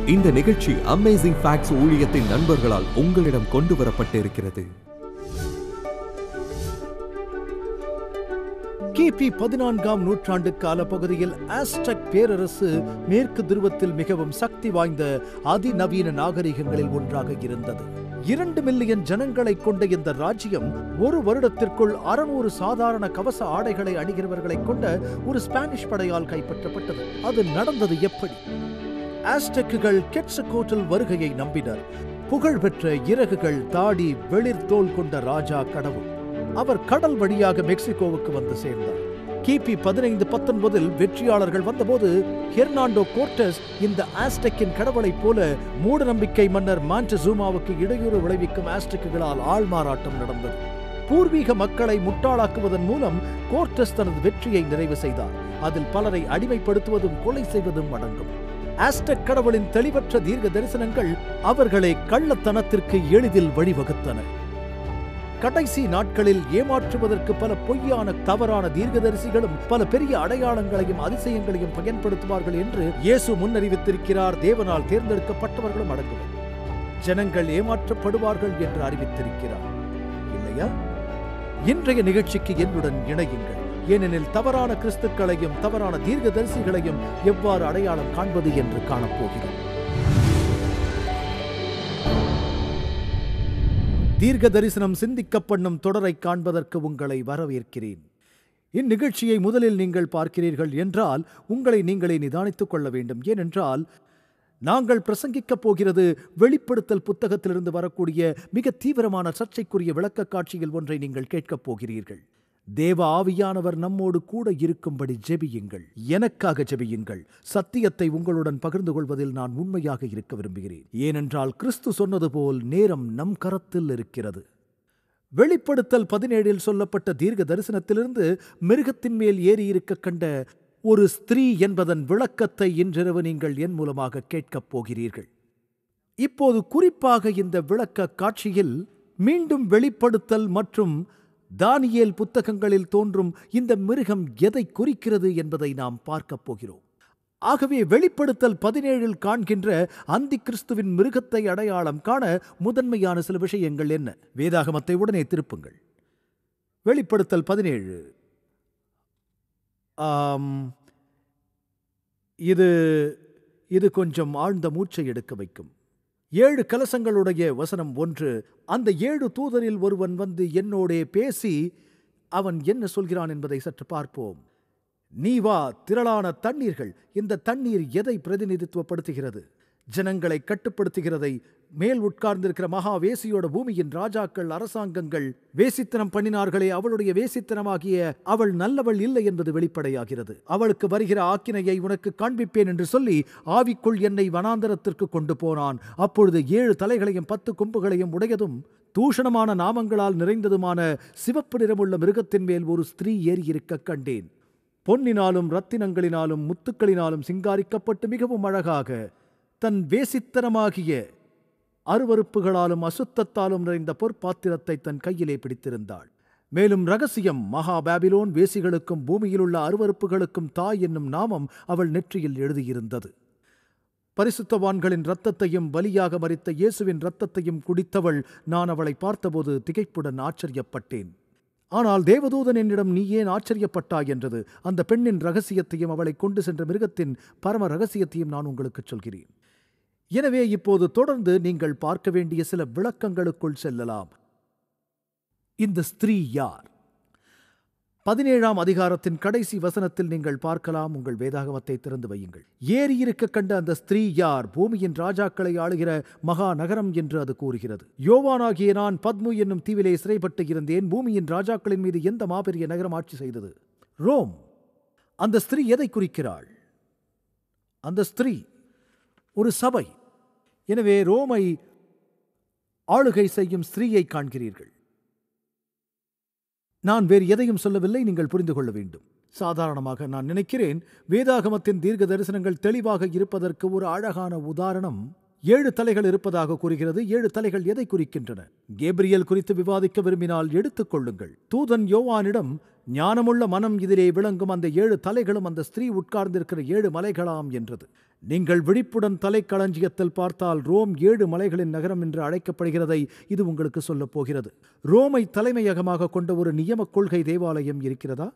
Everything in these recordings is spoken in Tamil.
இந்த நிகழ்ச்சி அமேசிங் ஃபேக்ட்ஸ் ஊழியத்தின் நண்பர்களால் உங்களிடம் கொண்டு வரப்பட்டிருக்கிறது கிபி பதினான்காம் நூற்றாண்டு கால பகுதியில் ஆஸ்டக் பேரரசு மேற்கு துருவத்தில் மிகவும் சக்தி வாய்ந்த அதிநவீன நாகரிகங்களில் ஒன்றாக இருந்தது இரண்டு மில்லியன் ஜனங்களை கொண்ட இந்த ராஜ்யம் ஒரு வருடத்திற்குள் அறுநூறு சாதாரண கவச ஆடைகளை அணிகிறவர்களை கொண்ட ஒரு ஸ்பானிஷ் படையால் கைப்பற்றப்பட்டது அது நடந்தது எப்படி ஆஸ்டக்குகள் கெட்சகோட்டல் வருகையை நம்பினர் புகழ்பெற்ற இறகுகள் தாடி வெளிர் தோல் கொண்ட ராஜா கடவுள் அவர் கடல் வழியாக மெக்சிகோவுக்கு வந்து சேர்ந்தார் கிபி பதினைந்து பத்தொன்பதில் வெற்றியாளர்கள் வந்தபோது ஹெர்னாண்டோ கோர்டஸ் இந்த ஆஸ்டெக்கின் கடவுளைப் போல மூட நம்பிக்கை மன்னர் மான்டசூமாவுக்கு இடையூறு விளைவிக்கும் ஆஸ்டெக்குகளால் ஆள்மாறாட்டம் நடந்தது பூர்வீக மக்களை முட்டாளாக்குவதன் மூலம் கோர்டஸ் தனது வெற்றியை நிறைவு செய்தார் அதில் பலரை அடிமைப்படுத்துவதும் கொலை செய்வதும் அடங்கும் ஆஸ்டக் கடவுளின் தெளிவற்ற தீர்க்க தரிசனங்கள் அவர்களை கள்ளத்தனத்திற்கு எளிதில் வழிவகுத்தன கடைசி நாட்களில் ஏமாற்றுவதற்கு பல பொய்யான தவறான தீர்க்கதரிசிகளும் பல பெரிய அடையாளங்களையும் அதிசயங்களையும் பயன்படுத்துவார்கள் என்று இயேசு முன்னறிவித்திருக்கிறார் தேவனால் தேர்ந்தெடுக்கப்பட்டவர்களும் அடங்குவர் ஜனங்கள் ஏமாற்றப்படுவார்கள் என்று அறிவித்திருக்கிறார் இல்லையா இன்றைய நிகழ்ச்சிக்கு என்னுடன் இணையுங்கள் ஏனெனில் தவறான கிறிஸ்துக்களையும் தவறான தீர்க்கதரிசிகளையும் எவ்வாறு அடையாளம் காண்பது என்று காணப்போகிறோம் தீர்க்க தரிசனம் சிந்திக்கப்பண்ணும் தொடரை காண்பதற்கு உங்களை வரவேற்கிறேன் இந்நிகழ்ச்சியை முதலில் நீங்கள் பார்க்கிறீர்கள் என்றால் உங்களை நீங்களே நிதானித்துக் கொள்ள வேண்டும் ஏனென்றால் நாங்கள் பிரசங்கிக்கப் போகிறது வெளிப்படுத்தல் புத்தகத்திலிருந்து வரக்கூடிய மிக தீவிரமான சர்ச்சைக்குரிய விளக்க காட்சியில் ஒன்றை நீங்கள் கேட்கப் போகிறீர்கள் தேவ ஆவியானவர் நம்மோடு கூட இருக்கும்படி ஜெபியுங்கள் எனக்காக ஜெபியுங்கள் சத்தியத்தை உங்களுடன் பகிர்ந்து கொள்வதில் நான் உண்மையாக இருக்க விரும்புகிறேன் ஏனென்றால் கிறிஸ்து சொன்னது போல் நேரம் நம் கரத்தில் இருக்கிறது வெளிப்படுத்தல் பதினேழில் சொல்லப்பட்ட தீர்க்க தரிசனத்திலிருந்து மிருகத்தின் மேல் ஏறி இருக்க கண்ட ஒரு ஸ்திரீ என்பதன் விளக்கத்தை இன்றிரவு நீங்கள் என் மூலமாக கேட்கப் போகிறீர்கள் இப்போது குறிப்பாக இந்த விளக்க காட்சியில் மீண்டும் வெளிப்படுத்தல் மற்றும் தானியேல் புத்தகங்களில் தோன்றும் இந்த மிருகம் எதை குறிக்கிறது என்பதை நாம் பார்க்கப் போகிறோம் ஆகவே வெளிப்படுத்தல் பதினேழில் காண்கின்ற அந்தி கிறிஸ்துவின் மிருகத்தை அடையாளம் காண முதன்மையான சில விஷயங்கள் என்ன வேதாகமத்தை உடனே திருப்புங்கள் வெளிப்படுத்தல் பதினேழு ஆம், இது இது கொஞ்சம் ஆழ்ந்த மூச்சை எடுக்க வைக்கும் ஏழு கலசங்களுடைய வசனம் ஒன்று அந்த ஏழு தூதரில் ஒருவன் வந்து என்னோடே பேசி அவன் என்ன சொல்கிறான் என்பதை சற்று பார்ப்போம் நீ வா திரளான தண்ணீர்கள் இந்த தண்ணீர் எதை பிரதிநிதித்துவப்படுத்துகிறது ஜனங்களை கட்டுப்படுத்துகிறதை மேல் உட்கார்ந்திருக்கிற மகா வேசியோட பூமியின் ராஜாக்கள் அரசாங்கங்கள் வேசித்தனம் பண்ணினார்களே அவளுடைய வேசித்தனமாகிய அவள் நல்லவள் இல்லை என்பது வெளிப்படையாகிறது அவளுக்கு வருகிற ஆக்கினையை உனக்கு காண்பிப்பேன் என்று சொல்லி ஆவிக்குள் என்னை வனாந்தரத்திற்கு கொண்டு போனான் அப்பொழுது ஏழு தலைகளையும் பத்து கொம்புகளையும் உடையதும் தூஷணமான நாமங்களால் நிறைந்ததுமான சிவப்பு நிறமுள்ள மிருகத்தின் மேல் ஒரு ஸ்திரீ ஏறியிருக்க கண்டேன் பொன்னினாலும் ரத்தினங்களினாலும் முத்துக்களினாலும் சிங்காரிக்கப்பட்டு மிகவும் அழகாக தன் வேசித்தனமாகிய அருவருப்புகளாலும் அசுத்தத்தாலும் நிறைந்த பொற்பாத்திரத்தை தன் கையிலே பிடித்திருந்தாள் மேலும் ரகசியம் மகா பாபிலோன் வேசிகளுக்கும் பூமியிலுள்ள அருவருப்புகளுக்கும் தாய் என்னும் நாமம் அவள் நெற்றியில் எழுதியிருந்தது பரிசுத்தவான்களின் இரத்தத்தையும் பலியாக மறித்த இயேசுவின் இரத்தத்தையும் குடித்தவள் நான் அவளை பார்த்தபோது திகைப்புடன் ஆச்சரியப்பட்டேன் ஆனால் தேவதூதன் என்னிடம் நீ ஏன் ஆச்சரியப்பட்டாய் என்றது அந்த பெண்ணின் ரகசியத்தையும் அவளை கொண்டு சென்ற மிருகத்தின் பரம ரகசியத்தையும் நான் உங்களுக்கு சொல்கிறேன் எனவே இப்போது தொடர்ந்து நீங்கள் பார்க்க வேண்டிய சில விளக்கங்களுக்குள் செல்லலாம் இந்த ஸ்திரீ யார் பதினேழாம் அதிகாரத்தின் கடைசி வசனத்தில் நீங்கள் பார்க்கலாம் உங்கள் வேதாகமத்தை திறந்து வையுங்கள் ஏறி இருக்க கண்ட அந்த ஸ்திரீ யார் பூமியின் ராஜாக்களை ஆளுகிற மகா நகரம் என்று அது கூறுகிறது யோவானாகிய நான் பத்மு என்னும் தீவிலே சிறைப்பட்டு இருந்தேன் பூமியின் ராஜாக்களின் மீது எந்த மாபெரிய நகரம் ஆட்சி செய்தது ரோம் அந்த ஸ்திரீ எதை குறிக்கிறாள் அந்த ஸ்திரீ ஒரு சபை எனவே ரோமை ஆளுகை செய்யும் ஸ்திரீயை காண்கிறீர்கள் நான் வேறு எதையும் சொல்லவில்லை நீங்கள் புரிந்து கொள்ள வேண்டும் சாதாரணமாக நான் நினைக்கிறேன் வேதாகமத்தின் தீர்க்க தரிசனங்கள் தெளிவாக இருப்பதற்கு ஒரு அழகான உதாரணம் ஏழு தலைகள் இருப்பதாக கூறுகிறது ஏழு தலைகள் எதை குறிக்கின்றன கேப்ரியல் குறித்து விவாதிக்க விரும்பினால் எடுத்துக் கொள்ளுங்கள் தூதன் யோவானிடம் ஞானமுள்ள மனம் இதிலே விளங்கும் அந்த ஏழு தலைகளும் அந்த ஸ்திரீ உட்கார்ந்திருக்கிற ஏழு மலைகளாம் என்றது நீங்கள் விழிப்புடன் தலைக்களஞ்சியத்தில் பார்த்தால் ரோம் ஏழு மலைகளின் நகரம் என்று அழைக்கப்படுகிறதை இது உங்களுக்கு சொல்லப் போகிறது ரோமை தலைமையகமாக கொண்ட ஒரு நியமக் கொள்கை தேவாலயம் இருக்கிறதா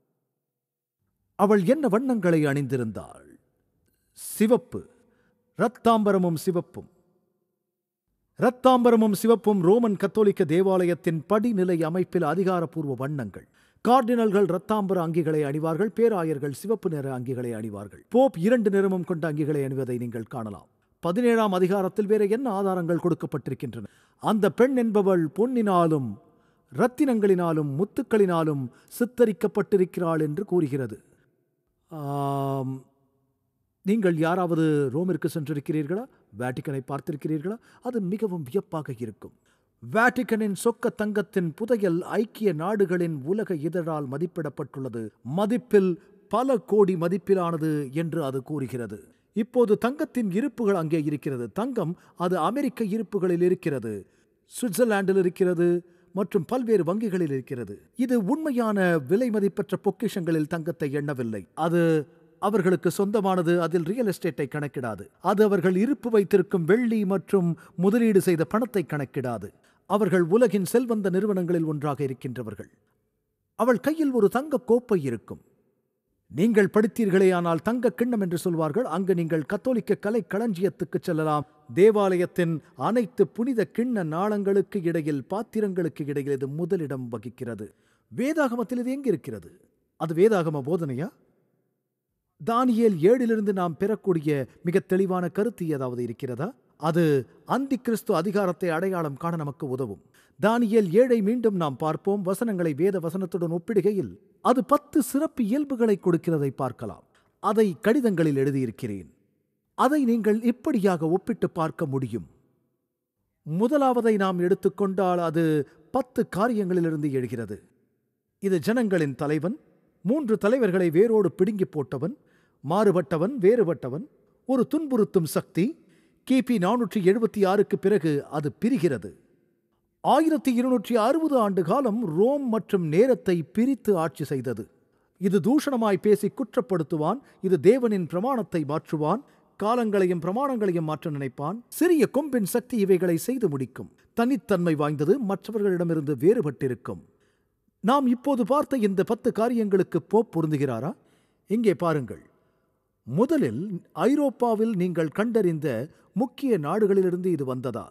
அவள் என்ன வண்ணங்களை அணிந்திருந்தாள் சிவப்பு இரத்தாம்பரமும் சிவப்பும் இரத்தாம்பரமும் சிவப்பும் ரோமன் கத்தோலிக்க தேவாலயத்தின் படிநிலை அமைப்பில் அதிகாரப்பூர்வ வண்ணங்கள் கார்டினல்கள் இரத்தாம்பர அங்கிகளை அணிவார்கள் பேராயர்கள் சிவப்பு நிற அங்கிகளை அணிவார்கள் போப் இரண்டு நிறமும் கொண்ட அங்கிகளை அணிவதை நீங்கள் காணலாம் பதினேழாம் அதிகாரத்தில் வேற என்ன ஆதாரங்கள் கொடுக்கப்பட்டிருக்கின்றன அந்த பெண் என்பவள் பொன்னினாலும் இரத்தினங்களினாலும் முத்துக்களினாலும் சித்தரிக்கப்பட்டிருக்கிறாள் என்று கூறுகிறது ஆம், நீங்கள் யாராவது ரோமிற்கு சென்றிருக்கிறீர்களா வேட்டிக்கனை பார்த்திருக்கிறீர்களா அது மிகவும் வியப்பாக இருக்கும் வேட்டிக்கனின் சொக்க தங்கத்தின் புதையல் ஐக்கிய நாடுகளின் உலக இதழால் மதிப்பிடப்பட்டுள்ளது மதிப்பில் பல கோடி மதிப்பிலானது என்று அது கூறுகிறது இப்போது தங்கத்தின் இருப்புகள் அங்கே இருக்கிறது தங்கம் அது அமெரிக்க இருப்புகளில் இருக்கிறது சுவிட்சர்லாந்தில் இருக்கிறது மற்றும் பல்வேறு வங்கிகளில் இருக்கிறது இது உண்மையான விலை மதிப்பற்ற பொக்கிஷங்களில் தங்கத்தை எண்ணவில்லை அது அவர்களுக்கு சொந்தமானது அதில் ரியல் எஸ்டேட்டை கணக்கிடாது அது அவர்கள் இருப்பு வைத்திருக்கும் வெள்ளி மற்றும் முதலீடு செய்த பணத்தை கணக்கிடாது அவர்கள் உலகின் செல்வந்த நிறுவனங்களில் ஒன்றாக இருக்கின்றவர்கள் அவள் கையில் ஒரு தங்க கோப்பை இருக்கும் நீங்கள் படித்தீர்களேயானால் தங்க கிண்ணம் என்று சொல்வார்கள் அங்கு நீங்கள் கத்தோலிக்க கலை களஞ்சியத்துக்கு செல்லலாம் தேவாலயத்தின் அனைத்து புனித கிண்ண நாளங்களுக்கு இடையில் பாத்திரங்களுக்கு இடையில் இது முதலிடம் வகிக்கிறது வேதாகமத்தில் இது எங்கிருக்கிறது அது வேதாகம போதனையா தானியேல் ஏழிலிருந்து நாம் பெறக்கூடிய மிக தெளிவான கருத்து ஏதாவது இருக்கிறதா அது அந்தி கிறிஸ்து அதிகாரத்தை அடையாளம் காண நமக்கு உதவும் தானியேல் ஏழை மீண்டும் நாம் பார்ப்போம் வசனங்களை வேத வசனத்துடன் ஒப்பிடுகையில் அது பத்து சிறப்பு இயல்புகளை கொடுக்கிறதை பார்க்கலாம் அதை கடிதங்களில் எழுதியிருக்கிறேன் அதை நீங்கள் இப்படியாக ஒப்பிட்டு பார்க்க முடியும் முதலாவதை நாம் எடுத்துக்கொண்டால் அது பத்து காரியங்களிலிருந்து எழுகிறது இது ஜனங்களின் தலைவன் மூன்று தலைவர்களை வேரோடு பிடுங்கி போட்டவன் மாறுபட்டவன் வேறுபட்டவன் ஒரு துன்புறுத்தும் சக்தி கிபி நானூற்றி எழுபத்தி ஆறுக்கு பிறகு அது பிரிகிறது ஆயிரத்தி இருநூற்றி அறுபது ஆண்டு காலம் ரோம் மற்றும் நேரத்தை பிரித்து ஆட்சி செய்தது இது தூஷணமாய் பேசி குற்றப்படுத்துவான் இது தேவனின் பிரமாணத்தை மாற்றுவான் காலங்களையும் பிரமாணங்களையும் மாற்ற நினைப்பான் சிறிய கொம்பின் சக்தி இவைகளை செய்து முடிக்கும் தனித்தன்மை வாய்ந்தது மற்றவர்களிடமிருந்து வேறுபட்டிருக்கும் நாம் இப்போது பார்த்த இந்த பத்து காரியங்களுக்கு போப் பொருந்துகிறாரா இங்கே பாருங்கள் முதலில் ஐரோப்பாவில் நீங்கள் கண்டறிந்த முக்கிய நாடுகளிலிருந்து இது வந்ததா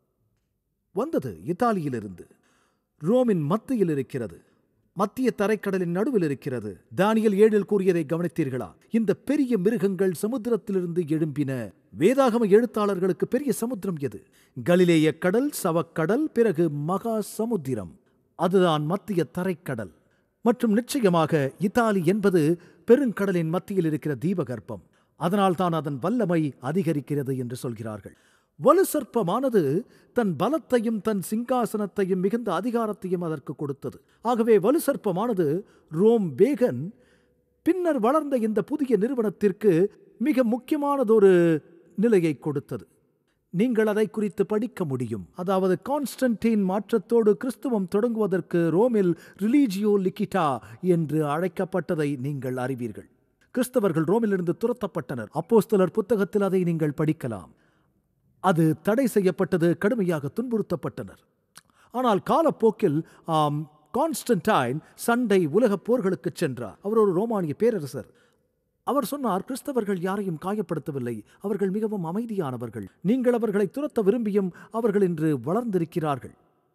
வந்தது இத்தாலியிலிருந்து ரோமின் மத்தியில் இருக்கிறது மத்திய தரைக்கடலின் நடுவில் இருக்கிறது தானியல் ஏழில் கூறியதை கவனித்தீர்களா இந்த பெரிய மிருகங்கள் சமுத்திரத்திலிருந்து எழும்பின வேதாகம எழுத்தாளர்களுக்கு பெரிய சமுத்திரம் எது கலிலேய கடல் சவக்கடல் பிறகு மகா சமுத்திரம் அதுதான் மத்திய தரைக்கடல் மற்றும் நிச்சயமாக இத்தாலி என்பது பெருங்கடலின் மத்தியில் இருக்கிற தீபகற்பம் அதனால் தான் அதன் வல்லமை அதிகரிக்கிறது என்று சொல்கிறார்கள் வலு சர்ப்பமானது தன் பலத்தையும் தன் சிங்காசனத்தையும் மிகுந்த அதிகாரத்தையும் அதற்கு கொடுத்தது ஆகவே வலு சர்ப்பமானது ரோம் வேகன் பின்னர் வளர்ந்த இந்த புதிய நிறுவனத்திற்கு மிக முக்கியமானதொரு நிலையை கொடுத்தது நீங்கள் அதை குறித்து படிக்க முடியும் அதாவது கான்ஸ்டன்டீன் மாற்றத்தோடு கிறிஸ்துவம் தொடங்குவதற்கு ரோமில் ரிலீஜியோ லிகிட்டா என்று அழைக்கப்பட்டதை நீங்கள் அறிவீர்கள் கிறிஸ்தவர்கள் ரோமிலிருந்து துரத்தப்பட்டனர் அப்போஸ்தலர் புத்தகத்தில் அதை நீங்கள் படிக்கலாம் அது தடை செய்யப்பட்டது கடுமையாக துன்புறுத்தப்பட்டனர் ஆனால் காலப்போக்கில் ஆம், கான்ஸ்டன்டைன் சண்டை உலகப் போர்களுக்குச் சென்றார் அவர் ஒரு ரோமானிய பேரரசர் அவர் சொன்னார் கிறிஸ்தவர்கள் யாரையும் காயப்படுத்தவில்லை அவர்கள் மிகவும் அமைதியானவர்கள் நீங்கள் அவர்களை துரத்த விரும்பியும் அவர்கள் இன்று வளர்ந்திருக்கிறார்கள்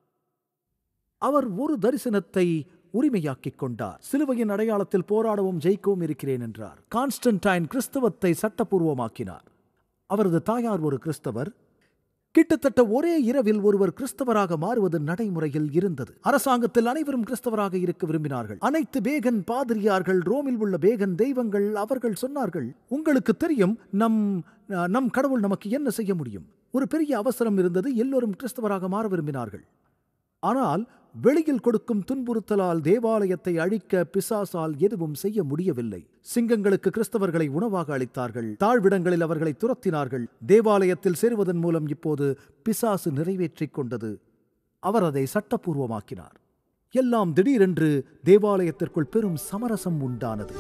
அவர் ஒரு தரிசனத்தை உரிமையாக்கிக் கொண்டார் சிலுவையின் அடையாளத்தில் போராடவும் ஜெயிக்கவும் இருக்கிறேன் என்றார் கான்ஸ்டன்டைன் கிறிஸ்தவத்தை சட்டபூர்வமாக்கினார் அவரது தாயார் ஒரு கிறிஸ்தவர் கிட்டத்தட்ட ஒரே இரவில் ஒருவர் கிறிஸ்தவராக மாறுவது நடைமுறையில் இருந்தது அரசாங்கத்தில் அனைவரும் கிறிஸ்தவராக இருக்க விரும்பினார்கள் அனைத்து பேகன் பாதிரியார்கள் ரோமில் உள்ள பேகன் தெய்வங்கள் அவர்கள் சொன்னார்கள் உங்களுக்கு தெரியும் நம் நம் கடவுள் நமக்கு என்ன செய்ய முடியும் ஒரு பெரிய அவசரம் இருந்தது எல்லோரும் கிறிஸ்தவராக மாற விரும்பினார்கள் ஆனால் வெளியில் கொடுக்கும் துன்புறுத்தலால் தேவாலயத்தை அழிக்க பிசாசால் எதுவும் செய்ய முடியவில்லை சிங்கங்களுக்கு கிறிஸ்தவர்களை உணவாக அளித்தார்கள் தாழ்விடங்களில் அவர்களை துரத்தினார்கள் தேவாலயத்தில் சேருவதன் மூலம் இப்போது பிசாசு நிறைவேற்றிக் கொண்டது அவர் அதை சட்டப்பூர்வமாக்கினார் எல்லாம் திடீரென்று தேவாலயத்திற்குள் பெரும் சமரசம் உண்டானது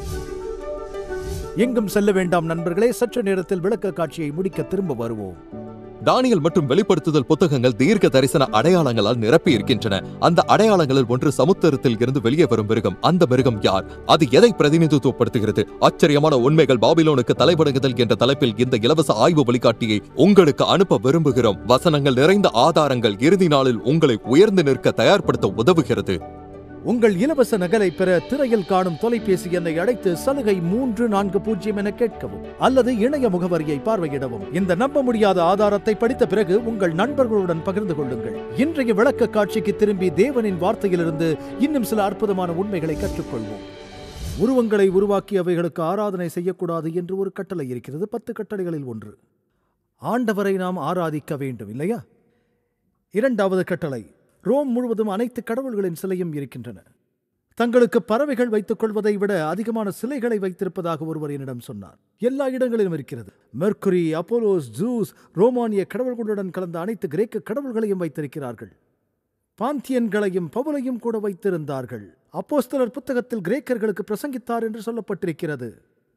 எங்கும் செல்ல வேண்டாம் நண்பர்களே சற்று நேரத்தில் விளக்க காட்சியை முடிக்க திரும்ப வருவோம் தானியல் மற்றும் வெளிப்படுத்துதல் புத்தகங்கள் தீர்க்க தரிசன அடையாளங்களால் நிரப்பி இருக்கின்றன அந்த அடையாளங்களில் ஒன்று சமுத்திரத்தில் இருந்து வெளியே வரும் மிருகம் அந்த மிருகம் யார் அது எதை பிரதிநிதித்துவப்படுத்துகிறது ஆச்சரியமான உண்மைகள் பாபிலோனுக்கு தலைவடுங்குதல் என்ற தலைப்பில் இந்த இலவச ஆய்வு வழிகாட்டியை உங்களுக்கு அனுப்ப விரும்புகிறோம் வசனங்கள் நிறைந்த ஆதாரங்கள் இறுதி நாளில் உங்களை உயர்ந்து நிற்க தயார்படுத்த உதவுகிறது உங்கள் இலவச நகலை பெற திரையில் காணும் தொலைபேசி எண்ணை அழைத்து சலுகை மூன்று நான்கு பூஜ்ஜியம் என கேட்கவும் அல்லது இணைய முகவரியை பார்வையிடவும் இந்த நம்ப முடியாத ஆதாரத்தை படித்த பிறகு உங்கள் நண்பர்களுடன் பகிர்ந்து கொள்ளுங்கள் இன்றைய விளக்க காட்சிக்கு திரும்பி தேவனின் வார்த்தையிலிருந்து இன்னும் சில அற்புதமான உண்மைகளை கற்றுக்கொள்வோம் உருவங்களை உருவாக்கி அவைகளுக்கு ஆராதனை செய்யக்கூடாது என்று ஒரு கட்டளை இருக்கிறது பத்து கட்டளைகளில் ஒன்று ஆண்டவரை நாம் ஆராதிக்க வேண்டும் இல்லையா இரண்டாவது கட்டளை ரோம் முழுவதும் அனைத்து கடவுள்களின் சிலையும் இருக்கின்றன தங்களுக்கு பறவைகள் வைத்துக் கொள்வதை விட அதிகமான சிலைகளை வைத்திருப்பதாக ஒருவர் என்னிடம் சொன்னார் எல்லா இடங்களிலும் இருக்கிறது மெர்க்குரி அப்போலோஸ் ஜூஸ் ரோமானிய கடவுள்களுடன் கலந்த அனைத்து கிரேக்க கடவுள்களையும் வைத்திருக்கிறார்கள் பாந்தியன்களையும் பவுலையும் கூட வைத்திருந்தார்கள் அப்போஸ்தலர் புத்தகத்தில் கிரேக்கர்களுக்கு பிரசங்கித்தார் என்று சொல்லப்பட்டிருக்கிறது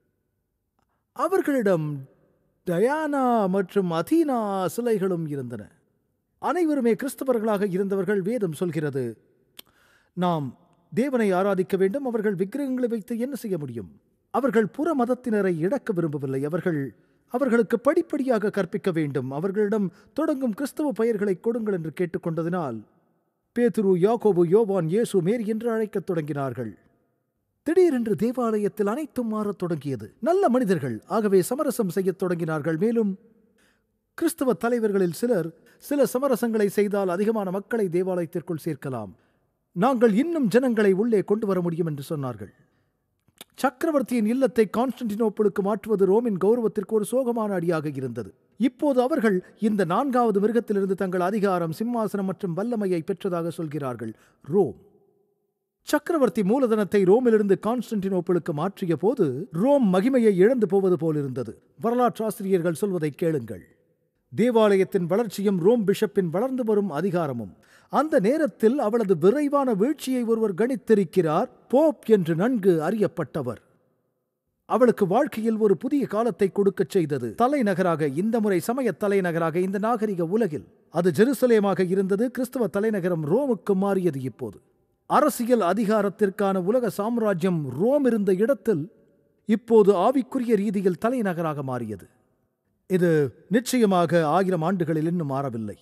அவர்களிடம் டயானா மற்றும் அதீனா சிலைகளும் இருந்தன அனைவருமே கிறிஸ்தவர்களாக இருந்தவர்கள் வேதம் சொல்கிறது நாம் தேவனை ஆராதிக்க வேண்டும் அவர்கள் விக்கிரகங்களை வைத்து என்ன செய்ய முடியும் அவர்கள் புற மதத்தினரை இழக்க விரும்பவில்லை அவர்கள் அவர்களுக்கு படிப்படியாக கற்பிக்க வேண்டும் அவர்களிடம் தொடங்கும் கிறிஸ்தவ பெயர்களை கொடுங்கள் என்று கேட்டுக்கொண்டதினால் பேதுரு யாக்கோபு யோவான் இயேசு மேரி என்று அழைக்கத் தொடங்கினார்கள் திடீரென்று தேவாலயத்தில் அனைத்தும் மாறத் தொடங்கியது நல்ல மனிதர்கள் ஆகவே சமரசம் செய்யத் தொடங்கினார்கள் மேலும் கிறிஸ்தவ தலைவர்களில் சிலர் சில சமரசங்களை செய்தால் அதிகமான மக்களை தேவாலயத்திற்குள் சேர்க்கலாம் நாங்கள் இன்னும் ஜனங்களை உள்ளே கொண்டு வர முடியும் என்று சொன்னார்கள் சக்கரவர்த்தியின் இல்லத்தை கான்ஸ்டன்டினோப்பிளுக்கு மாற்றுவது ரோமின் கௌரவத்திற்கு ஒரு சோகமான அடியாக இருந்தது இப்போது அவர்கள் இந்த நான்காவது மிருகத்திலிருந்து தங்கள் அதிகாரம் சிம்மாசனம் மற்றும் வல்லமையை பெற்றதாக சொல்கிறார்கள் ரோம் சக்கரவர்த்தி மூலதனத்தை ரோமிலிருந்து கான்ஸ்டன்டினோப்பிளுக்கு மாற்றிய போது ரோம் மகிமையை இழந்து போவது போலிருந்தது வரலாற்றாசிரியர்கள் சொல்வதை கேளுங்கள் தேவாலயத்தின் வளர்ச்சியும் ரோம் பிஷப்பின் வளர்ந்து வரும் அதிகாரமும் அந்த நேரத்தில் அவளது விரைவான வீழ்ச்சியை ஒருவர் கணித்திருக்கிறார் போப் என்று நன்கு அறியப்பட்டவர் அவளுக்கு வாழ்க்கையில் ஒரு புதிய காலத்தை கொடுக்கச் செய்தது தலைநகராக இந்த முறை சமய தலைநகராக இந்த நாகரிக உலகில் அது ஜெருசலேமாக இருந்தது கிறிஸ்தவ தலைநகரம் ரோமுக்கு மாறியது இப்போது அரசியல் அதிகாரத்திற்கான உலக சாம்ராஜ்யம் ரோம் இருந்த இடத்தில் இப்போது ஆவிக்குரிய ரீதியில் தலைநகராக மாறியது இது நிச்சயமாக ஆயிரம் ஆண்டுகளில் இன்னும் மாறவில்லை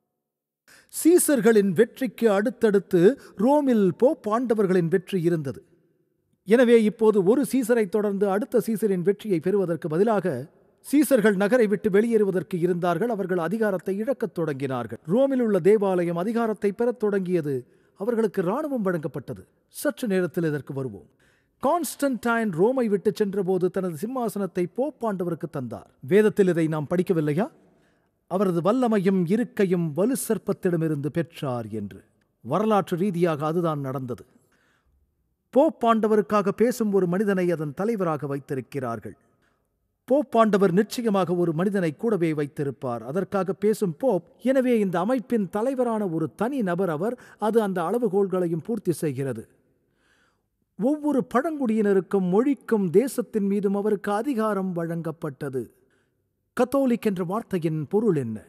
சீசர்களின் வெற்றிக்கு அடுத்தடுத்து ரோமில் போப் ஆண்டவர்களின் வெற்றி இருந்தது எனவே இப்போது ஒரு சீசரை தொடர்ந்து அடுத்த சீசரின் வெற்றியை பெறுவதற்கு பதிலாக சீசர்கள் நகரை விட்டு வெளியேறுவதற்கு இருந்தார்கள் அவர்கள் அதிகாரத்தை இழக்கத் தொடங்கினார்கள் ரோமில் உள்ள தேவாலயம் அதிகாரத்தை பெறத் தொடங்கியது அவர்களுக்கு இராணுவம் வழங்கப்பட்டது சற்று நேரத்தில் இதற்கு வருவோம் கான்ஸ்டன்டைன் ரோமை விட்டு சென்றபோது தனது சிம்மாசனத்தை போப்பாண்டவருக்கு தந்தார் வேதத்தில் இதை நாம் படிக்கவில்லையா அவரது வல்லமையும் இருக்கையும் வலு சர்ப்பத்திடமிருந்து பெற்றார் என்று வரலாற்று ரீதியாக அதுதான் நடந்தது போப்பாண்டவருக்காக பேசும் ஒரு மனிதனை அதன் தலைவராக வைத்திருக்கிறார்கள் போப்பாண்டவர் நிச்சயமாக ஒரு மனிதனை கூடவே வைத்திருப்பார் அதற்காக பேசும் போப் எனவே இந்த அமைப்பின் தலைவரான ஒரு தனி நபர் அவர் அது அந்த அளவுகோல்களையும் பூர்த்தி செய்கிறது ஒவ்வொரு பழங்குடியினருக்கும் மொழிக்கும் தேசத்தின் மீதும் அவருக்கு அதிகாரம் வழங்கப்பட்டது கத்தோலிக் என்ற வார்த்தையின் பொருள் என்ன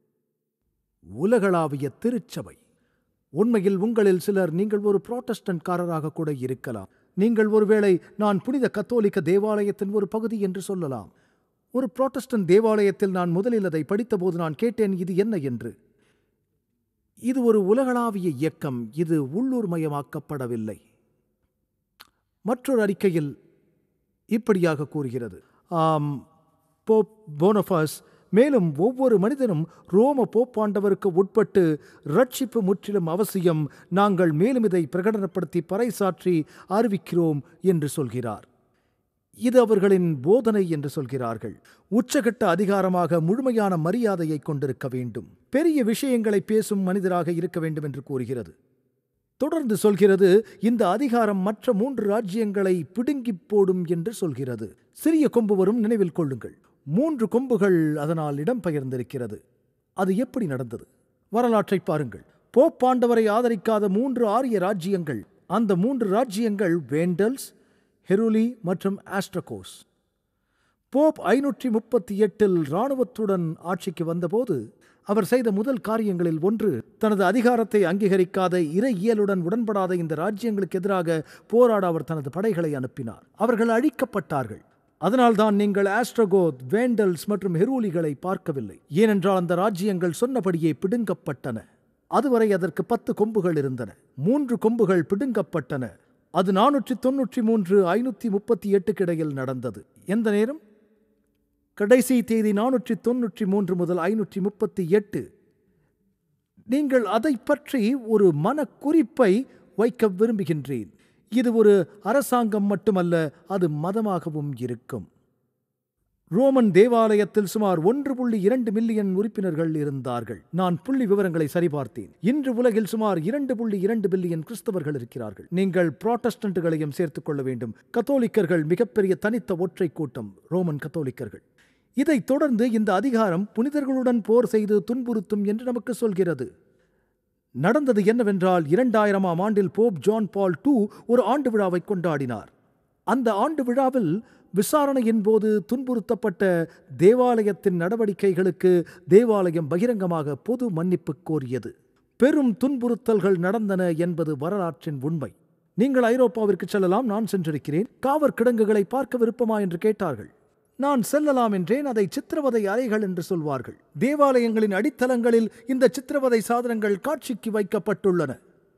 உலகளாவிய திருச்சபை உண்மையில் உங்களில் சிலர் நீங்கள் ஒரு புரோட்டஸ்டன்ட்காரராக கூட இருக்கலாம் நீங்கள் ஒருவேளை நான் புனித கத்தோலிக்க தேவாலயத்தின் ஒரு பகுதி என்று சொல்லலாம் ஒரு புரோட்டஸ்டன்ட் தேவாலயத்தில் நான் முதலில் அதை படித்தபோது நான் கேட்டேன் இது என்ன என்று இது ஒரு உலகளாவிய இயக்கம் இது உள்ளூர்மயமாக்கப்படவில்லை மற்றொரு அறிக்கையில் இப்படியாக கூறுகிறது ஆம் போப் போனஃபாஸ் மேலும் ஒவ்வொரு மனிதனும் ரோம போப்பாண்டவருக்கு உட்பட்டு ரட்சிப்பு முற்றிலும் அவசியம் நாங்கள் மேலும் இதை பிரகடனப்படுத்தி பறைசாற்றி அறிவிக்கிறோம் என்று சொல்கிறார் இது அவர்களின் போதனை என்று சொல்கிறார்கள் உச்சகட்ட அதிகாரமாக முழுமையான மரியாதையை கொண்டிருக்க வேண்டும் பெரிய விஷயங்களை பேசும் மனிதராக இருக்க வேண்டும் என்று கூறுகிறது தொடர்ந்து சொல்கிறது இந்த அதிகாரம் மற்ற மூன்று ராஜ்யங்களை பிடுங்கிப் போடும் என்று சொல்கிறது சிறிய கொம்பு வரும் நினைவில் கொள்ளுங்கள் மூன்று கொம்புகள் அதனால் இடம்பெயர்ந்திருக்கிறது அது எப்படி நடந்தது வரலாற்றை பாருங்கள் போப் ஆண்டவரை ஆதரிக்காத மூன்று ஆரிய ராஜ்யங்கள் அந்த மூன்று ராஜ்யங்கள் வேண்டல்ஸ் ஹெருலி மற்றும் ஆஸ்ட்ரகோஸ் போப் ஐநூற்றி முப்பத்தி எட்டில் இராணுவத்துடன் ஆட்சிக்கு வந்தபோது அவர் செய்த முதல் காரியங்களில் ஒன்று தனது அதிகாரத்தை அங்கீகரிக்காத இறை இயலுடன் உடன்படாத இந்த ராஜ்யங்களுக்கு எதிராக போராட அவர் தனது படைகளை அனுப்பினார் அவர்கள் அழிக்கப்பட்டார்கள் அதனால்தான் நீங்கள் ஆஸ்ட்ரகோத் வேண்டல்ஸ் மற்றும் ஹெரூலிகளை பார்க்கவில்லை ஏனென்றால் அந்த ராஜ்யங்கள் சொன்னபடியே பிடுங்கப்பட்டன அதுவரை அதற்கு பத்து கொம்புகள் இருந்தன மூன்று கொம்புகள் பிடுங்கப்பட்டன அது நானூற்றி தொன்னூற்றி மூன்று ஐநூற்றி முப்பத்தி எட்டுக்கு இடையில் நடந்தது எந்த நேரம் கடைசி தேதி நானூற்றி தொன்னூற்றி மூன்று முதல் ஐநூற்றி முப்பத்தி எட்டு நீங்கள் அதை பற்றி ஒரு மனக்குறிப்பை வைக்க விரும்புகின்றேன் இது ஒரு அரசாங்கம் மட்டுமல்ல அது மதமாகவும் இருக்கும் ரோமன் தேவாலயத்தில் சுமார் ஒன்று புள்ளி இரண்டு மில்லியன் உறுப்பினர்கள் இருந்தார்கள் நான் புள்ளி விவரங்களை சரிபார்த்தேன் இன்று உலகில் சுமார் இரண்டு புள்ளி இரண்டு பில்லியன் கிறிஸ்தவர்கள் இருக்கிறார்கள் நீங்கள் புராட்டஸ்டன்ட்டுகளையும் சேர்த்துக் கொள்ள வேண்டும் கத்தோலிக்கர்கள் மிகப்பெரிய தனித்த ஒற்றை கூட்டம் ரோமன் கத்தோலிக்கர்கள் இதைத் தொடர்ந்து இந்த அதிகாரம் புனிதர்களுடன் போர் செய்து துன்புறுத்தும் என்று நமக்கு சொல்கிறது நடந்தது என்னவென்றால் இரண்டாயிரமாம் ஆண்டில் போப் ஜான் பால் டூ ஒரு ஆண்டு விழாவை கொண்டாடினார் அந்த ஆண்டு விழாவில் விசாரணையின் போது துன்புறுத்தப்பட்ட தேவாலயத்தின் நடவடிக்கைகளுக்கு தேவாலயம் பகிரங்கமாக பொது மன்னிப்பு கோரியது பெரும் துன்புறுத்தல்கள் நடந்தன என்பது வரலாற்றின் உண்மை நீங்கள் ஐரோப்பாவிற்கு செல்லலாம் நான் சென்றிருக்கிறேன் காவற் கிடங்குகளை பார்க்க விருப்பமா என்று கேட்டார்கள் நான் செல்லலாம் என்றேன் அதை சித்திரவதை அறைகள் என்று சொல்வார்கள் தேவாலயங்களின் அடித்தளங்களில் இந்த சித்திரவதை சாதனங்கள் காட்சிக்கு வைக்கப்பட்டுள்ளன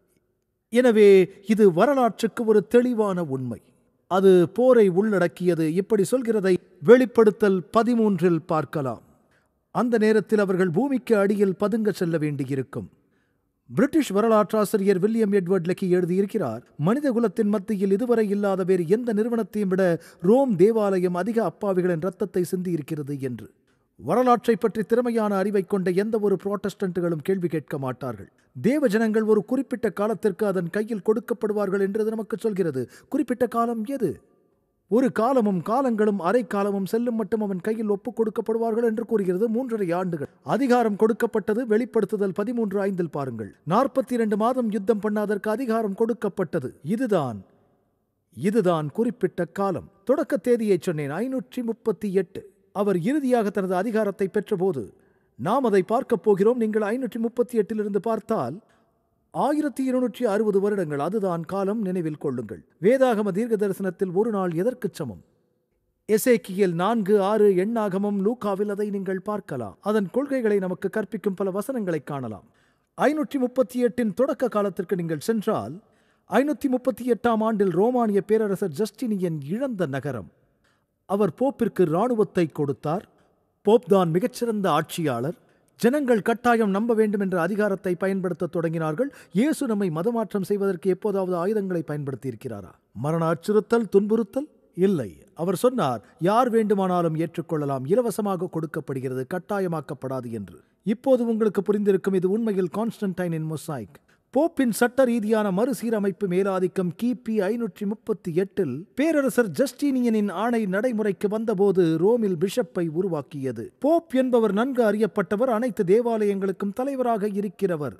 எனவே இது வரலாற்றுக்கு ஒரு தெளிவான உண்மை அது போரை உள்ளடக்கியது இப்படி சொல்கிறதை வெளிப்படுத்தல் பதிமூன்றில் பார்க்கலாம் அந்த நேரத்தில் அவர்கள் பூமிக்கு அடியில் பதுங்க செல்ல வேண்டியிருக்கும் பிரிட்டிஷ் வரலாற்றாசிரியர் வில்லியம் எட்வர்ட் லெக்கி எழுதியிருக்கிறார் மனித குலத்தின் மத்தியில் இதுவரை இல்லாத வேறு எந்த நிறுவனத்தையும் விட ரோம் தேவாலயம் அதிக அப்பாவிகளின் ரத்தத்தை சிந்தியிருக்கிறது என்று வரலாற்றை பற்றி திறமையான அறிவை கொண்ட எந்த ஒரு புரோட்டஸ்டன்ட்டுகளும் கேள்வி கேட்க மாட்டார்கள் தேவ ஜனங்கள் ஒரு குறிப்பிட்ட காலத்திற்கு அதன் கையில் கொடுக்கப்படுவார்கள் என்று அது நமக்கு சொல்கிறது குறிப்பிட்ட காலம் எது ஒரு காலமும் காலங்களும் அரை காலமும் செல்லும் மட்டும் அவன் கையில் ஒப்புக் கொடுக்கப்படுவார்கள் என்று கூறுகிறது மூன்றரை ஆண்டுகள் அதிகாரம் கொடுக்கப்பட்டது வெளிப்படுத்துதல் பதிமூன்று ஐந்தில் பாருங்கள் நாற்பத்தி இரண்டு மாதம் யுத்தம் பண்ணாதற்கு அதிகாரம் கொடுக்கப்பட்டது இதுதான் இதுதான் குறிப்பிட்ட காலம் தொடக்க தேதியை சொன்னேன் ஐநூற்றி முப்பத்தி எட்டு அவர் இறுதியாக தனது அதிகாரத்தை பெற்றபோது நாம் அதை பார்க்கப் போகிறோம் நீங்கள் ஐநூற்றி முப்பத்தி எட்டிலிருந்து பார்த்தால் ஆயிரத்தி இருநூற்றி அறுபது வருடங்கள் அதுதான் காலம் நினைவில் கொள்ளுங்கள் வேதாகம தீர்க்க தரிசனத்தில் ஒரு நாள் எதற்கு சமம் எசேக்கியல் நான்கு ஆறு எண்ணாகமம் லூக்காவில் அதை நீங்கள் பார்க்கலாம் அதன் கொள்கைகளை நமக்கு கற்பிக்கும் பல வசனங்களை காணலாம் ஐநூற்றி முப்பத்தி எட்டின் தொடக்க காலத்திற்கு நீங்கள் சென்றால் ஐநூற்றி முப்பத்தி எட்டாம் ஆண்டில் ரோமானிய பேரரசர் ஜஸ்டினியன் இழந்த நகரம் அவர் போப்பிற்கு இராணுவத்தை கொடுத்தார் போப் தான் மிகச்சிறந்த ஆட்சியாளர் ஜனங்கள் கட்டாயம் நம்ப வேண்டும் என்ற அதிகாரத்தை பயன்படுத்த தொடங்கினார்கள் இயேசு நம்மை மதமாற்றம் செய்வதற்கு எப்போதாவது ஆயுதங்களை பயன்படுத்தி இருக்கிறாரா மரண அச்சுறுத்தல் துன்புறுத்தல் இல்லை அவர் சொன்னார் யார் வேண்டுமானாலும் ஏற்றுக்கொள்ளலாம் இலவசமாக கொடுக்கப்படுகிறது கட்டாயமாக்கப்படாது என்று இப்போது உங்களுக்கு புரிந்திருக்கும் இது உண்மையில் கான்ஸ்டன்டைனின் மொசாய்க் போப்பின் சட்ட ரீதியான மறுசீரமைப்பு மேலாதிக்கம் கிபி ஐநூற்றி முப்பத்தி எட்டில் பேரரசர் ஜஸ்டீனியனின் ஆணை நடைமுறைக்கு வந்தபோது ரோமில் பிஷப்பை உருவாக்கியது போப் என்பவர் நன்கு அறியப்பட்டவர் அனைத்து தேவாலயங்களுக்கும் தலைவராக இருக்கிறவர்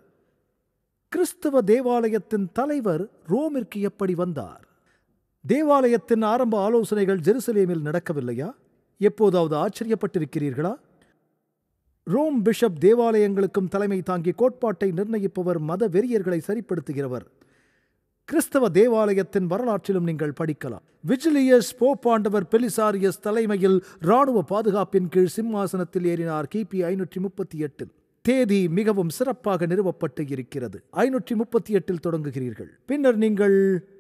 கிறிஸ்தவ தேவாலயத்தின் தலைவர் ரோமிற்கு எப்படி வந்தார் தேவாலயத்தின் ஆரம்ப ஆலோசனைகள் ஜெருசலேமில் நடக்கவில்லையா எப்போதாவது ஆச்சரியப்பட்டிருக்கிறீர்களா ரோம் பிஷப் தேவாலயங்களுக்கும் தலைமை தாங்கி கோட்பாட்டை நிர்ணயிப்பவர் மத வெறியர்களை சரிப்படுத்துகிறவர் கிறிஸ்தவ தேவாலயத்தின் வரலாற்றிலும் நீங்கள் படிக்கலாம் விஜிலியஸ் போப்பாண்டவர் பெலிசாரியஸ் தலைமையில் இராணுவ பாதுகாப்பின் கீழ் சிம்மாசனத்தில் ஏறினார் கிபி ஐநூற்றி முப்பத்தி எட்டில் தேதி மிகவும் சிறப்பாக நிறுவப்பட்டு இருக்கிறது ஐநூற்றி முப்பத்தி எட்டில் தொடங்குகிறீர்கள் பின்னர் நீங்கள்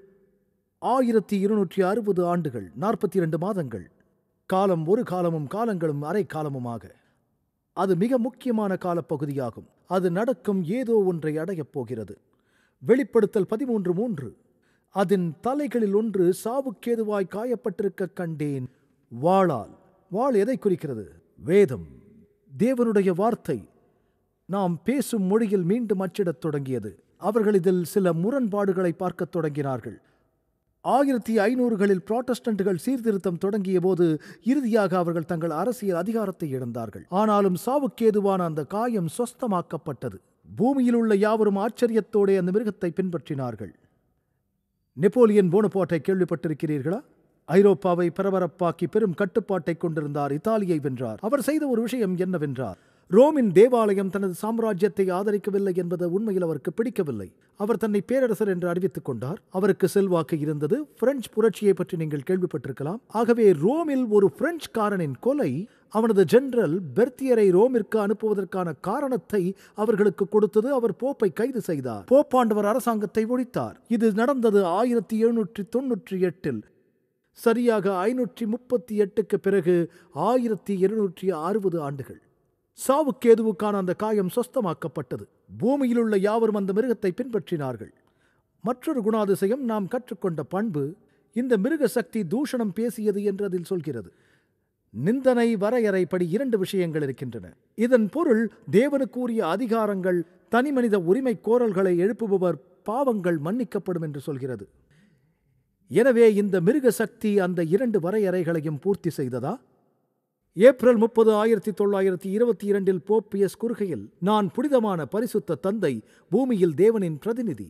ஆயிரத்தி இருநூற்றி அறுபது ஆண்டுகள் நாற்பத்தி இரண்டு மாதங்கள் காலம் ஒரு காலமும் காலங்களும் அரை காலமுமாக அது மிக முக்கியமான காலப்பகுதியாகும் அது நடக்கும் ஏதோ ஒன்றை அடையப் போகிறது வெளிப்படுத்தல் பதிமூன்று மூன்று அதன் தலைகளில் ஒன்று சாவுக்கேதுவாய் காயப்பட்டிருக்க கண்டேன் வாளால் வாள் எதை குறிக்கிறது வேதம் தேவனுடைய வார்த்தை நாம் பேசும் மொழியில் மீண்டும் அச்சிடத் தொடங்கியது அவர்கள் இதில் சில முரண்பாடுகளை பார்க்கத் தொடங்கினார்கள் ஆயிரத்தி ஐநூறுகளில் புராட்டஸ்டன்ட்டுகள் சீர்திருத்தம் தொடங்கிய போது இறுதியாக அவர்கள் தங்கள் அரசியல் அதிகாரத்தை இழந்தார்கள் ஆனாலும் சாவுக்கேதுவான அந்த காயம் சொஸ்தமாக்கப்பட்டது பூமியில் உள்ள யாவரும் ஆச்சரியத்தோடே அந்த மிருகத்தை பின்பற்றினார்கள் நெப்போலியன் போனபாட்டை கேள்விப்பட்டிருக்கிறீர்களா ஐரோப்பாவை பரபரப்பாக்கி பெரும் கட்டுப்பாட்டை கொண்டிருந்தார் இத்தாலியை வென்றார் அவர் செய்த ஒரு விஷயம் என்னவென்றார் ரோமின் தேவாலயம் தனது சாம்ராஜ்யத்தை ஆதரிக்கவில்லை என்பது உண்மையில் அவருக்கு பிடிக்கவில்லை அவர் தன்னை பேரரசர் என்று அறிவித்துக் கொண்டார் அவருக்கு செல்வாக்கு இருந்தது பிரெஞ்சு புரட்சியை பற்றி நீங்கள் கேள்விப்பட்டிருக்கலாம் ஆகவே ரோமில் ஒரு பிரெஞ்சுக்காரனின் கொலை அவனது ஜெனரல் பெர்த்தியரை ரோமிற்கு அனுப்புவதற்கான காரணத்தை அவர்களுக்கு கொடுத்தது அவர் போப்பை கைது செய்தார் போப்பாண்டவர் அரசாங்கத்தை ஒழித்தார் இது நடந்தது ஆயிரத்தி எழுநூற்றி தொன்னூற்றி எட்டில் சரியாக ஐநூற்றி முப்பத்தி எட்டுக்கு பிறகு ஆயிரத்தி இருநூற்றி அறுபது ஆண்டுகள் சாவுக்கேதுவுக்கான அந்த காயம் சொஸ்தமாக்கப்பட்டது பூமியில் உள்ள யாவரும் அந்த மிருகத்தை பின்பற்றினார்கள் மற்றொரு குணாதிசயம் நாம் கற்றுக்கொண்ட பண்பு இந்த மிருக சக்தி தூஷணம் பேசியது என்று அதில் சொல்கிறது நிந்தனை வரையறைப்படி இரண்டு விஷயங்கள் இருக்கின்றன இதன் பொருள் தேவனுக்குரிய அதிகாரங்கள் தனிமனித உரிமை கோரல்களை எழுப்புபவர் பாவங்கள் மன்னிக்கப்படும் என்று சொல்கிறது எனவே இந்த மிருக சக்தி அந்த இரண்டு வரையறைகளையும் பூர்த்தி செய்ததா ஏப்ரல் முப்பது ஆயிரத்தி தொள்ளாயிரத்தி இருபத்தி இரண்டில் போப்பியஸ் கூறுகையில் நான் புனிதமான பரிசுத்த தந்தை பூமியில் தேவனின் பிரதிநிதி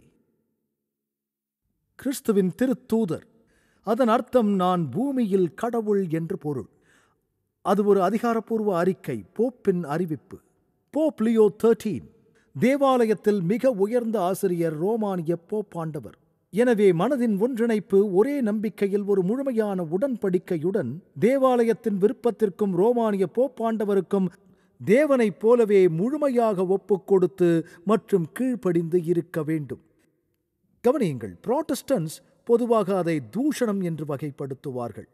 கிறிஸ்துவின் திருத்தூதர் அதன் அர்த்தம் நான் பூமியில் கடவுள் என்று பொருள் அது ஒரு அதிகாரப்பூர்வ அறிக்கை போப்பின் அறிவிப்பு போப் லியோ தேர்ட்டீன் தேவாலயத்தில் மிக உயர்ந்த ஆசிரியர் ரோமானிய போப்பாண்டவர் எனவே மனதின் ஒன்றிணைப்பு ஒரே நம்பிக்கையில் ஒரு முழுமையான உடன்படிக்கையுடன் தேவாலயத்தின் விருப்பத்திற்கும் ரோமானிய போப்பாண்டவருக்கும் தேவனைப் போலவே முழுமையாக ஒப்புக் கொடுத்து மற்றும் கீழ்ப்படிந்து இருக்க வேண்டும் கவனியுங்கள் புராட்டஸ்டன்ஸ் பொதுவாக அதை தூஷணம் என்று வகைப்படுத்துவார்கள்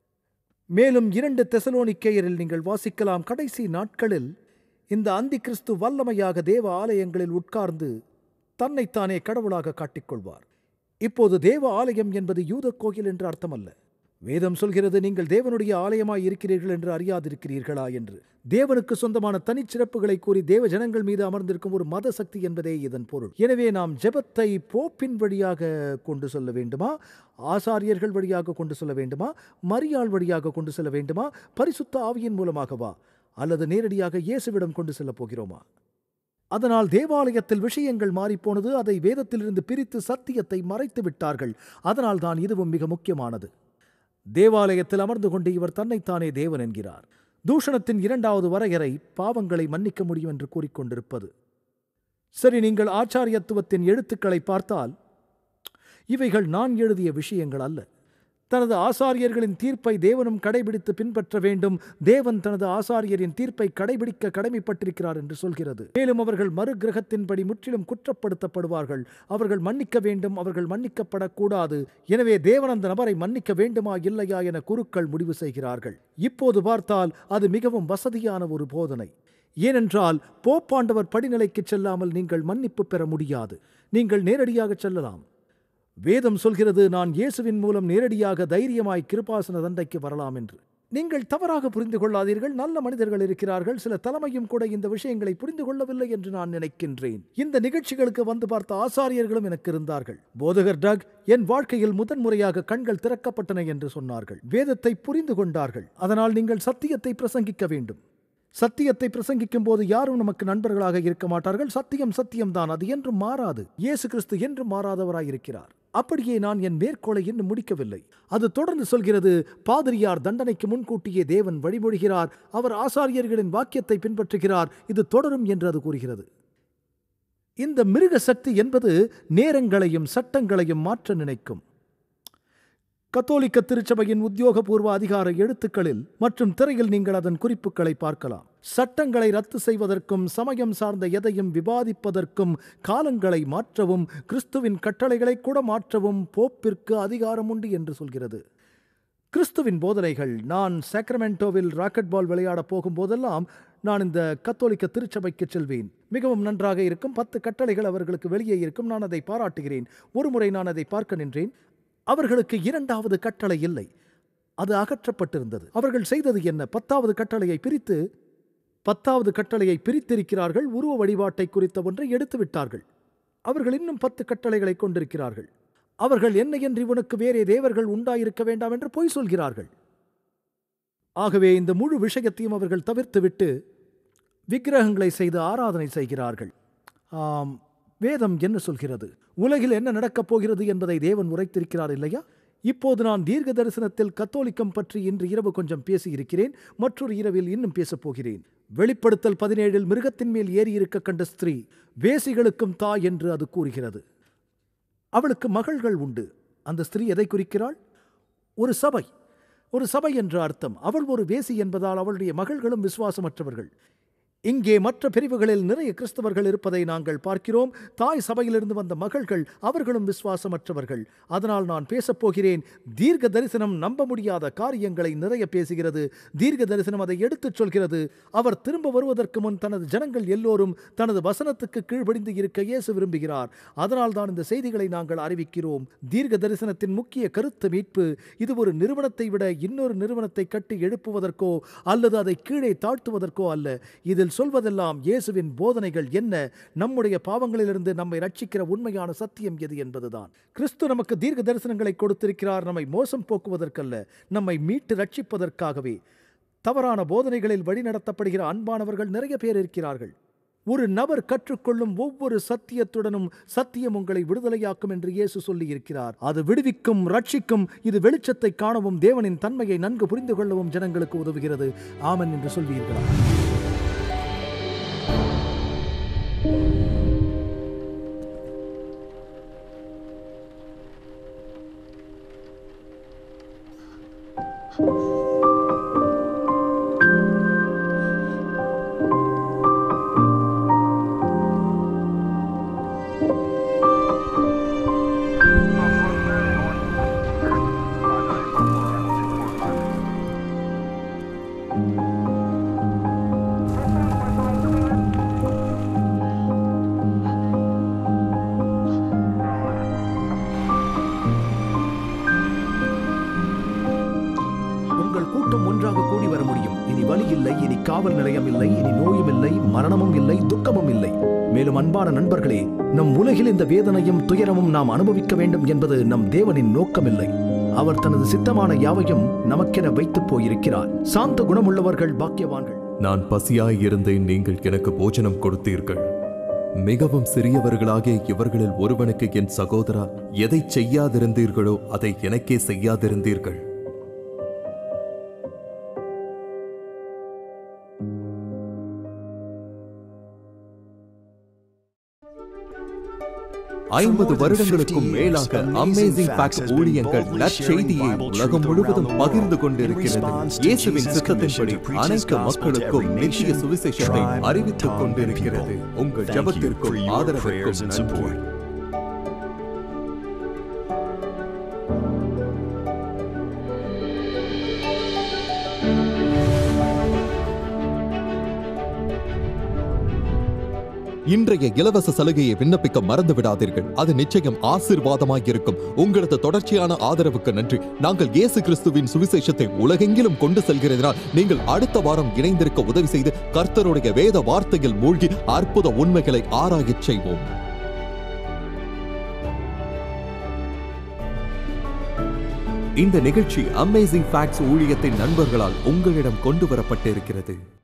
மேலும் இரண்டு தெசலோனிக்கேயரில் நீங்கள் வாசிக்கலாம் கடைசி நாட்களில் இந்த அந்தி கிறிஸ்து வல்லமையாக தேவ ஆலயங்களில் உட்கார்ந்து தன்னைத்தானே கடவுளாக காட்டிக்கொள்வார் இப்போது தேவ ஆலயம் என்பது யூத கோயில் என்று அர்த்தமல்ல வேதம் சொல்கிறது நீங்கள் தேவனுடைய ஆலயமாய் இருக்கிறீர்கள் என்று அறியாதிருக்கிறீர்களா என்று தேவனுக்கு சொந்தமான தனிச்சிறப்புகளை கூறி தேவ ஜனங்கள் மீது அமர்ந்திருக்கும் ஒரு மத சக்தி என்பதே இதன் பொருள் எனவே நாம் ஜெபத்தை போப்பின் வழியாக கொண்டு செல்ல வேண்டுமா ஆசாரியர்கள் வழியாக கொண்டு செல்ல வேண்டுமா மரியாள் வழியாக கொண்டு செல்ல வேண்டுமா பரிசுத்த ஆவியின் மூலமாகவா அல்லது நேரடியாக இயேசுவிடம் கொண்டு செல்லப் போகிறோமா அதனால் தேவாலயத்தில் விஷயங்கள் மாறிப்போனது அதை வேதத்திலிருந்து பிரித்து சத்தியத்தை மறைத்து விட்டார்கள் அதனால் தான் இதுவும் மிக முக்கியமானது தேவாலயத்தில் அமர்ந்து கொண்டு இவர் தன்னைத்தானே தேவன் என்கிறார் தூஷணத்தின் இரண்டாவது வரையறை பாவங்களை மன்னிக்க முடியும் என்று கூறிக்கொண்டிருப்பது சரி நீங்கள் ஆச்சாரியத்துவத்தின் எழுத்துக்களை பார்த்தால் இவைகள் நான் எழுதிய விஷயங்கள் அல்ல தனது ஆசாரியர்களின் தீர்ப்பை தேவனும் கடைபிடித்து பின்பற்ற வேண்டும் தேவன் தனது ஆசாரியரின் தீர்ப்பை கடைபிடிக்க கடமைப்பட்டிருக்கிறார் என்று சொல்கிறது மேலும் அவர்கள் மறு கிரகத்தின்படி முற்றிலும் குற்றப்படுத்தப்படுவார்கள் அவர்கள் மன்னிக்க வேண்டும் அவர்கள் மன்னிக்கப்படக்கூடாது எனவே தேவன் அந்த நபரை மன்னிக்க வேண்டுமா இல்லையா என குருக்கள் முடிவு செய்கிறார்கள் இப்போது பார்த்தால் அது மிகவும் வசதியான ஒரு போதனை ஏனென்றால் போப்பாண்டவர் படிநிலைக்கு செல்லாமல் நீங்கள் மன்னிப்பு பெற முடியாது நீங்கள் நேரடியாக செல்லலாம் வேதம் சொல்கிறது நான் இயேசுவின் மூலம் நேரடியாக தைரியமாய் கிருபாசன தண்டைக்கு வரலாம் என்று நீங்கள் தவறாக புரிந்து கொள்ளாதீர்கள் நல்ல மனிதர்கள் இருக்கிறார்கள் சில தலைமையும் கூட இந்த விஷயங்களை புரிந்து கொள்ளவில்லை என்று நான் நினைக்கின்றேன் இந்த நிகழ்ச்சிகளுக்கு வந்து பார்த்த ஆசாரியர்களும் எனக்கு இருந்தார்கள் போதகர் டக் என் வாழ்க்கையில் முதன்முறையாக கண்கள் திறக்கப்பட்டன என்று சொன்னார்கள் வேதத்தை புரிந்து கொண்டார்கள் அதனால் நீங்கள் சத்தியத்தை பிரசங்கிக்க வேண்டும் சத்தியத்தை பிரசங்கிக்கும் போது யாரும் நமக்கு நண்பர்களாக இருக்க மாட்டார்கள் சத்தியம் சத்தியம்தான் அது என்றும் மாறாது இயேசு கிறிஸ்து என்றும் மாறாதவராயிருக்கிறார் அப்படியே நான் என் மேற்கோளை இன்னும் முடிக்கவில்லை அது தொடர்ந்து சொல்கிறது பாதிரியார் தண்டனைக்கு முன்கூட்டியே தேவன் வழிமொழிகிறார் அவர் ஆசாரியர்களின் வாக்கியத்தை பின்பற்றுகிறார் இது தொடரும் என்று அது கூறுகிறது இந்த மிருக சக்தி என்பது நேரங்களையும் சட்டங்களையும் மாற்ற நினைக்கும் கத்தோலிக்க திருச்சபையின் உத்தியோகபூர்வ அதிகார எழுத்துக்களில் மற்றும் திரையில் நீங்கள் அதன் குறிப்புகளை பார்க்கலாம் சட்டங்களை ரத்து செய்வதற்கும் சமயம் சார்ந்த எதையும் விவாதிப்பதற்கும் காலங்களை மாற்றவும் கிறிஸ்துவின் கட்டளைகளை கூட மாற்றவும் போப்பிற்கு அதிகாரம் உண்டு என்று சொல்கிறது கிறிஸ்துவின் போதனைகள் நான் சாக்ரமெண்டோவில் ராக்கெட் பால் விளையாடப் போகும்போதெல்லாம் நான் இந்த கத்தோலிக்க திருச்சபைக்கு செல்வேன் மிகவும் நன்றாக இருக்கும் பத்து கட்டளைகள் அவர்களுக்கு வெளியே இருக்கும் நான் அதை பாராட்டுகிறேன் ஒருமுறை நான் அதை பார்க்க நின்றேன் அவர்களுக்கு இரண்டாவது கட்டளை இல்லை அது அகற்றப்பட்டிருந்தது அவர்கள் செய்தது என்ன பத்தாவது கட்டளையை பிரித்து பத்தாவது கட்டளையை பிரித்திருக்கிறார்கள் உருவ வழிபாட்டை குறித்த ஒன்றை எடுத்து விட்டார்கள் அவர்கள் இன்னும் பத்து கட்டளைகளை கொண்டிருக்கிறார்கள் அவர்கள் என்ன என்று இவனுக்கு வேறே தேவர்கள் உண்டாயிருக்க வேண்டாம் என்று பொய் சொல்கிறார்கள் ஆகவே இந்த முழு விஷயத்தையும் அவர்கள் தவிர்த்துவிட்டு விக்கிரகங்களை செய்து ஆராதனை செய்கிறார்கள் ஆம் வேதம் என்ன சொல்கிறது உலகில் என்ன நடக்கப் போகிறது என்பதை தேவன் உரைத்திருக்கிறார் இல்லையா இப்போது நான் தீர்க்க தரிசனத்தில் கத்தோலிக்கம் பற்றி இன்று இரவு கொஞ்சம் பேசியிருக்கிறேன் மற்றொரு இரவில் இன்னும் பேசப் போகிறேன் வெளிப்படுத்தல் பதினேழில் மிருகத்தின் மேல் ஏறியிருக்க கண்ட ஸ்திரீ வேசிகளுக்கும் தாய் என்று அது கூறுகிறது அவளுக்கு மகள்கள் உண்டு அந்த ஸ்திரீ எதை குறிக்கிறாள் ஒரு சபை ஒரு சபை என்ற அர்த்தம் அவள் ஒரு வேசி என்பதால் அவளுடைய மகள்களும் விசுவாசமற்றவர்கள் இங்கே மற்ற பிரிவுகளில் நிறைய கிறிஸ்தவர்கள் இருப்பதை நாங்கள் பார்க்கிறோம் தாய் சபையிலிருந்து வந்த மகள்கள் அவர்களும் விசுவாசமற்றவர்கள் அதனால் நான் பேசப் போகிறேன் தீர்க்க தரிசனம் நம்ப முடியாத காரியங்களை நிறைய பேசுகிறது தீர்க்க தரிசனம் அதை எடுத்துச் சொல்கிறது அவர் திரும்ப வருவதற்கு முன் தனது ஜனங்கள் எல்லோரும் தனது வசனத்துக்கு கீழ்ப்படிந்து இருக்க இயேசு விரும்புகிறார் அதனால் தான் இந்த செய்திகளை நாங்கள் அறிவிக்கிறோம் தீர்க்க தரிசனத்தின் முக்கிய கருத்து மீட்பு இது ஒரு நிறுவனத்தை விட இன்னொரு நிறுவனத்தை கட்டி எழுப்புவதற்கோ அல்லது அதை கீழே தாழ்த்துவதற்கோ அல்ல இதில் சொல்வதெல்லாம் இயேசுவின் போதனைகள் என்ன நம்முடைய பாவங்களிலிருந்து நம்மை ரட்சிக்கிற உண்மையான சத்தியம் எது என்பதுதான் கிறிஸ்து நமக்கு தீர்க்க தரிசனங்களை கொடுத்திருக்கிறார் நம்மை மோசம் போக்குவதற்கல்ல நம்மை மீட்டு ரட்சிப்பதற்காகவே தவறான போதனைகளில் வழிநடத்தப்படுகிற அன்பானவர்கள் நிறைய பேர் இருக்கிறார்கள் ஒரு நபர் கற்றுக்கொள்ளும் ஒவ்வொரு சத்தியத்துடனும் சத்தியம் உங்களை விடுதலையாக்கும் என்று இயேசு சொல்லி இருக்கிறார் அது விடுவிக்கும் ரட்சிக்கும் இது வெளிச்சத்தை காணவும் தேவனின் தன்மையை நன்கு புரிந்து கொள்ளவும் ஜனங்களுக்கு உதவுகிறது ஆமன் என்று சொல்வீர்களா உங்கள் கூட்டம் ஒன்றாக கூடி வர முடியும் இனி வலி இல்லை இனி காவல் நிலையம் இல்லை இனி நோயும் இல்லை மரணமும் இல்லை துக்கமும் இல்லை மேலும் அன்பான நண்பர்களே நம் உலகில் இந்த வேதனையும் துயரமும் நாம் அனுபவிக்க வேண்டும் என்பது நம் தேவனின் நோக்கமில்லை அவர் தனது சித்தமான யாவையும் நமக்கென வைத்துப் போயிருக்கிறார் சாந்த குணமுள்ளவர்கள் பாக்கியவான்கள் நான் பசியாய் இருந்தேன் நீங்கள் எனக்கு போஜனம் கொடுத்தீர்கள் மிகவும் சிறியவர்களாகிய இவர்களில் ஒருவனுக்கு என் சகோதரா எதை செய்யாதிருந்தீர்களோ அதை எனக்கே செய்யாதிருந்தீர்கள் ஐம்பது வருடங்களுக்கும் மேலாக அமேசிங் ஃபேக்ட் ஊழியங்கள் நற்செய்தியை உலகம் முழுவதும் பகிர்ந்து கொண்டிருக்கிறது இயேசுவின் சித்தத்தின்படி அனைத்து மக்களுக்கும் நித்திய சுவிசேஷத்தை அறிவித்துக் கொண்டிருக்கிறது உங்கள் ஜெபத்திற்கும் ஆதரவிற்கும் நன்றி இன்றைய இலவச சலுகையை விண்ணப்பிக்க மறந்து விடாதீர்கள் அது நிச்சயம் ஆசீர்வாதமாய் இருக்கும் உங்களது தொடர்ச்சியான ஆதரவுக்கு நன்றி நாங்கள் இயேசு கிறிஸ்துவின் சுவிசேஷத்தை உலகெங்கிலும் கொண்டு செல்கிறதினால் நீங்கள் அடுத்த வாரம் இணைந்திருக்க உதவி செய்து கர்த்தருடைய வேத வார்த்தையில் மூழ்கி அற்புத உண்மைகளை ஆராயச் செய்வோம் இந்த நிகழ்ச்சி அமேசிங் ஃபேக்ட்ஸ் ஊழியத்தின் நண்பர்களால் உங்களிடம் கொண்டு வரப்பட்டிருக்கிறது